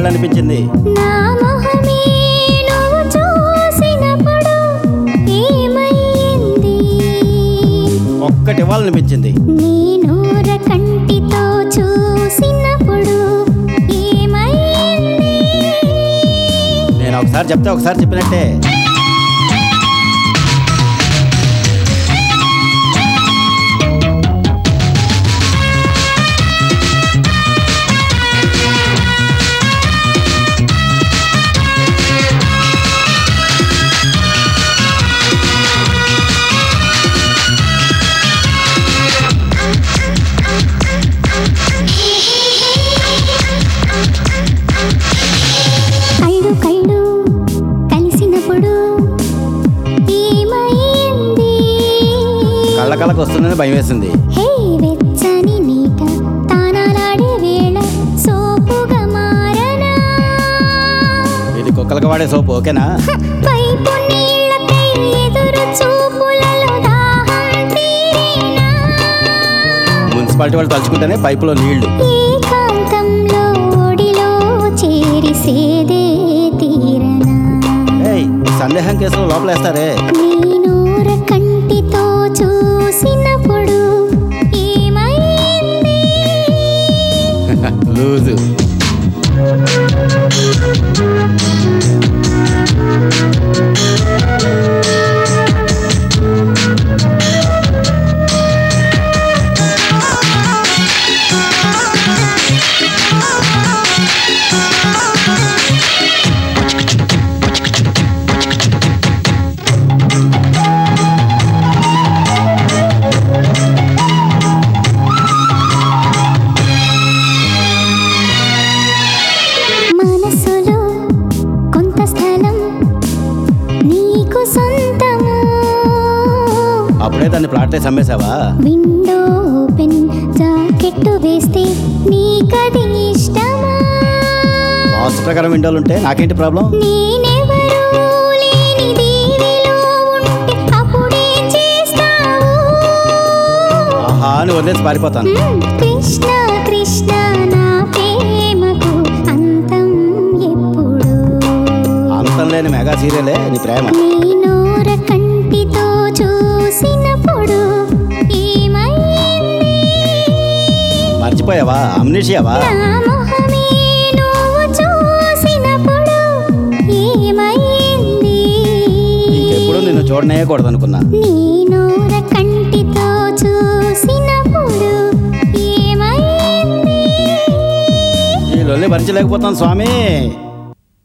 అనిపించింది నా మొహమే నువ్వు చూసినప్పుడు ఏమయ్యింది ఒక్కటి ఇవ్వాలనిపించింది నేను కంటితో చూసినప్పుడు ఏమయ్యింది నేను ఒకసారి చెప్తే ఒకసారి చెప్పినట్టే కళ్ళు కళ్ళు కలిసినప్పుడు ఏమయ్యింది కళ్ళ కళ్ళకు వస్తుందని భయం వేసింది హే వెచ్చని నీట తానాలాడే వేళ సోపుగా మారనా ఇది కుక్కలకు వాడే సోపు ఓకేనా పైపు నీళ్ళపై ఎదురు చూపులలో దాహం తీరేనా మున్సిపాలిటీ వాళ్ళు తలుచుకుంటేనే పైపులో నీళ్లు ఏకాంతంలో ఒడిలో చేరి సేదే తీరనా ఏయ్ ఈ సందేహం కేసులో లోపలేస్తారే నేనూర కంటితో చూసినప్పుడు ఏమైంది లూజు మనసులో కొంత స్థలం నీకు సొంతము అప్పుడే దాన్ని ప్లాట్ చేసి అమ్మేశావా విండో ఓపెన్ జాకెట్టు వేస్తే నీకది ఇష్టమా వాస్తు ప్రకారం విండోలు ఉంటే నాకేంటి ప్రాబ్లం నేనెవరూ లేని దీవిలో ఉంటే అప్పుడేం చేస్తావు ఆహా అని వదిలేసి పారిపోతాను మ్మ్. కృష్ణ కృష్ణ నా ప్రేమకు అంతం ఎప్పుడు అంతం లేని మెగా సీరియలే నీ ప్రేమ నేనోర కంటితో చూసినప్పుడు ఏమైంది మర్చిపోయావా అమ్నిషియావా నా మొహమే నువ్వు చూసినప్పుడు ఏమైంది ఇంకెప్పుడు నిన్ను చూడనే కూడదనుకున్నా నేనోర కంటితో చూసినప్పుడు ఏమైంది ఈ లొల్లి భరించలేకపోతాను స్వామి